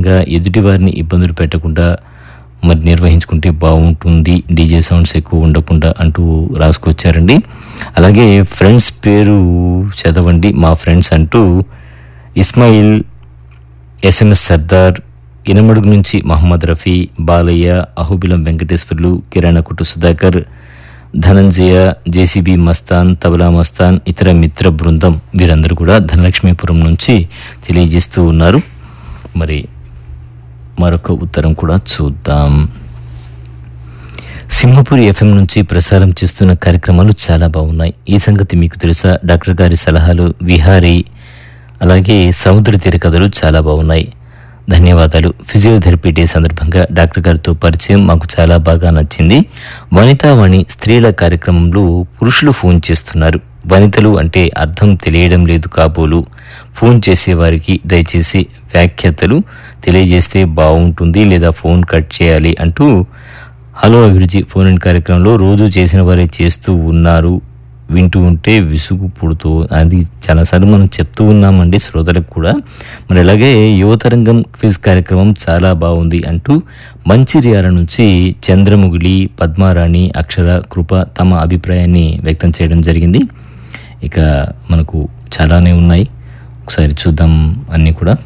విధంగా ఎదుటివారిని ఇబ్బందులు పెట్టకుండా మరి నిర్వహించుకుంటే బాగుంటుంది డీజే సౌండ్స్ ఎక్కువ ఉండకుండా అంటూ రాసుకొచ్చారండి అలాగే ఫ్రెండ్స్ పేరు చదవండి మా ఫ్రెండ్స్ అంటూ ఇస్మాయిల్ ఎస్ఎంఎస్ సర్దార్ ఇనమడుగు నుంచి మహమ్మద్ రఫీ బాలయ్య అహుబిలం వెంకటేశ్వర్లు కిరాణా కుటు సుధాకర్ ధనంజయ జేసీబీ మస్తాన్ తబలా మస్తాన్ ఇతర మిత్ర బృందం వీరందరూ కూడా ధనలక్ష్మీపురం నుంచి తెలియజేస్తూ ఉన్నారు మరి మరొక ఉత్తరం కూడా చూద్దాం సింహపురి ఎఫ్ఎం నుంచి ప్రసారం చేస్తున్న కార్యక్రమాలు చాలా బాగున్నాయి ఈ సంగతి మీకు తెలుసా డాక్టర్ గారి సలహాలు విహారీ అలాగే సముద్ర తీర కథలు చాలా బాగున్నాయి ధన్యవాదాలు ఫిజియోథెరపీ డే సందర్భంగా డాక్టర్ గారితో పరిచయం మాకు చాలా బాగా నచ్చింది వనితావాణి స్త్రీల కార్యక్రమంలో పురుషులు ఫోన్ చేస్తున్నారు వనితలు అంటే అర్థం తెలియడం లేదు కాబోలు ఫోన్ చేసేవారికి దయచేసి వ్యాఖ్యతలు తెలియజేస్తే బాగుంటుంది లేదా ఫోన్ కట్ చేయాలి అంటూ హలో అభిరుచి ఫోన్ ఇన్ కార్యక్రమంలో రోజు చేసిన వారే చేస్తూ ఉన్నారు వింటూ ఉంటే విసుగు పుడుతూ అది చాలాసార్లు మనం చెప్తూ ఉన్నామండి శ్రోతలకు కూడా మరి అలాగే యువతరంగం క్విజ్ కార్యక్రమం చాలా బాగుంది అంటూ మంచిర్యాల నుంచి చంద్రముగిలి పద్మారాణి అక్షర కృప తమ అభిప్రాయాన్ని వ్యక్తం చేయడం జరిగింది ఇక మనకు చాలానే ఉన్నాయి ఒకసారి చూద్దాం అన్నీ కూడా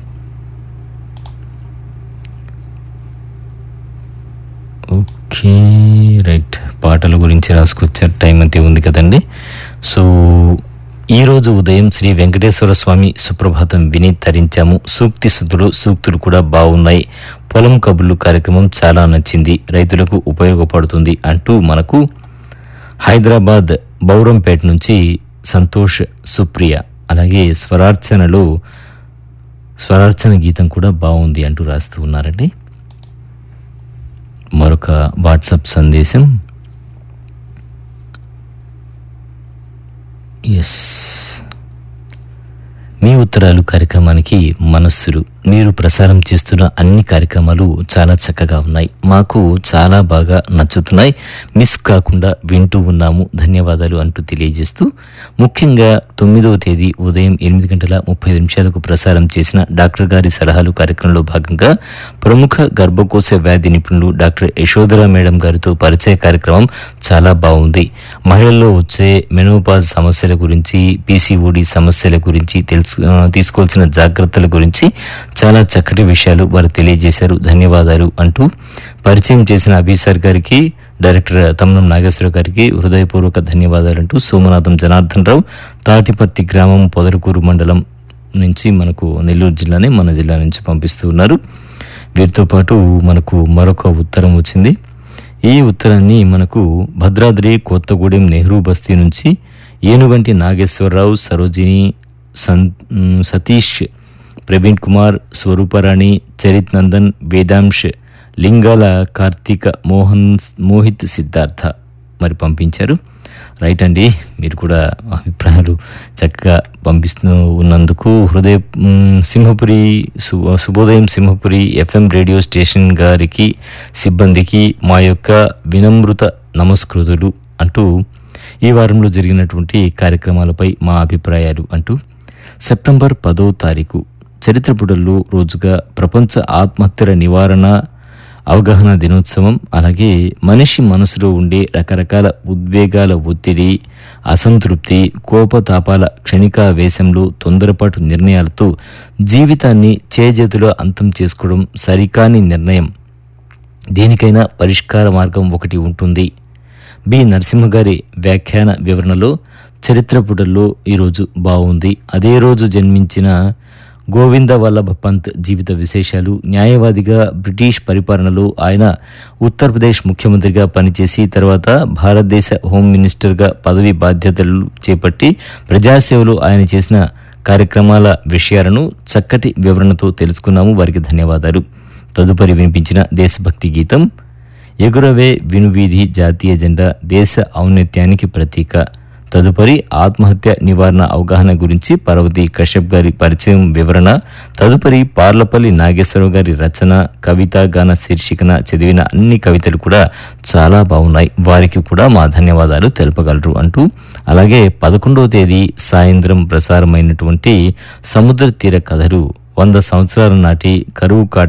ఓకే రైట్ పాటల గురించి రాసుకొచ్చారు టైం అంతే ఉంది కదండి సో ఈరోజు ఉదయం శ్రీ వెంకటేశ్వర స్వామి సుప్రభాతం విని తరించాము సూక్తి శుద్ధులు సూక్తులు కూడా బాగున్నాయి పొలం కబుర్లు కార్యక్రమం చాలా నచ్చింది రైతులకు ఉపయోగపడుతుంది అంటూ మనకు హైదరాబాద్ బౌరంపేట నుంచి సంతోష్ సుప్రియ అలాగే స్వరార్చనలో స్వరార్చన గీతం కూడా బాగుంది అంటూ రాస్తూ ఉన్నారండి మరొక వాట్సాప్ సందేశం ఎస్ మీ ఉత్తరాలు కార్యక్రమానికి మనస్సులు మీరు ప్రసారం చేస్తున్న అన్ని కార్యక్రమాలు చాలా చక్కగా ఉన్నాయి మాకు చాలా బాగా నచ్చుతున్నాయి మిస్ కాకుండా వింటూ ఉన్నాము ధన్యవాదాలు అంటూ తెలియజేస్తూ ముఖ్యంగా తొమ్మిదవ తేదీ ఉదయం ఎనిమిది గంటల ముప్పై నిమిషాలకు ప్రసారం చేసిన డాక్టర్ గారి సలహాలు కార్యక్రమంలో భాగంగా ప్రముఖ గర్భకోశ వ్యాధి నిపుణులు డాక్టర్ యశోధర మేడం గారితో పరిచయ కార్యక్రమం చాలా బాగుంది మహిళల్లో వచ్చే మెనోపాజ్ సమస్యల గురించి పీసీఓడి సమస్యల గురించి తెలుసు ఆ, తీసుకోవాల్సిన జాగ్రత్తల గురించి చాలా చక్కటి విషయాలు వారు తెలియజేశారు ధన్యవాదాలు అంటూ పరిచయం చేసిన అభిసార్ గారికి డైరెక్టర్ తమ్మనం నాగేశ్వర గారికి హృదయపూర్వక ధన్యవాదాలు అంటూ సోమనాథం జనార్దన్ రావు తాటిపత్తి గ్రామం పొదరకూరు మండలం నుంచి మనకు నెల్లూరు జిల్లానే మన జిల్లా నుంచి పంపిస్తూ ఉన్నారు వీరితో పాటు మనకు మరొక ఉత్తరం వచ్చింది ఈ ఉత్తరాన్ని మనకు భద్రాద్రి కొత్తగూడెం నెహ్రూ బస్తీ నుంచి ఏనుగంటి నాగేశ్వరరావు సరోజిని సన్ మ్, సతీష్ ప్రవీణ్ కుమార్ స్వరూపరాణి చరిత్ నందన్ వేదాంశ్ లింగాల కార్తీక మోహన్ మోహిత్ సిద్ధార్థ మరి పంపించారు రైట్ అండి మీరు కూడా అభిప్రాయాలు చక్కగా పంపిస్తూ ఉన్నందుకు హృదయ మ్, సింహపురి సు- శుభోదయం సింహపురి ఎఫ్ఎం రేడియో స్టేషన్ గారికి సిబ్బందికి మా యొక్క వినమ్రత నమస్కృతులు అంటూ ఈ వారంలో జరిగినటువంటి కార్యక్రమాలపై మా అభిప్రాయాలు అంటూ సెప్టెంబర్ పదో తారీఖు చరిత్ర పుటల్లో రోజుగా ప్రపంచ ఆత్మహత్యల నివారణ అవగాహన దినోత్సవం అలాగే మనిషి మనసులో ఉండే రకరకాల ఉద్వేగాల ఒత్తిడి అసంతృప్తి కోపతాపాల క్షణికావేశంలో తొందరపాటు నిర్ణయాలతో జీవితాన్ని చేజేతులో అంతం చేసుకోవడం సరికాని నిర్ణయం దేనికైనా పరిష్కార మార్గం ఒకటి ఉంటుంది బి నరసింహ గారి వ్యాఖ్యాన వివరణలో చరిత్ర పుటల్లో ఈరోజు బాగుంది అదే రోజు జన్మించిన గోవింద వల్లభ పంత్ జీవిత విశేషాలు న్యాయవాదిగా బ్రిటిష్ పరిపాలనలో ఆయన ఉత్తరప్రదేశ్ ముఖ్యమంత్రిగా పనిచేసి తర్వాత భారతదేశ హోమ్ మినిస్టర్గా పదవి బాధ్యతలు చేపట్టి ప్రజాసేవలో ఆయన చేసిన కార్యక్రమాల విషయాలను చక్కటి వివరణతో తెలుసుకున్నాము వారికి ధన్యవాదాలు తదుపరి వినిపించిన దేశభక్తి గీతం ఎగురవే వినువీధి జాతీయ జెండా దేశ ఔన్నత్యానికి ప్రతీక తదుపరి ఆత్మహత్య నివారణ అవగాహన గురించి పర్వతి కశ్యప్ గారి పరిచయం వివరణ తదుపరి పార్లపల్లి నాగేశ్వరరావు గారి రచన కవిత గాన శీర్షికన చదివిన అన్ని కవితలు కూడా చాలా బాగున్నాయి వారికి కూడా మా ధన్యవాదాలు తెలుపగలరు అంటూ అలాగే పదకొండవ తేదీ సాయంత్రం ప్రసారమైనటువంటి సముద్ర తీర కథలు వంద సంవత్సరాల నాటి కరువు కాట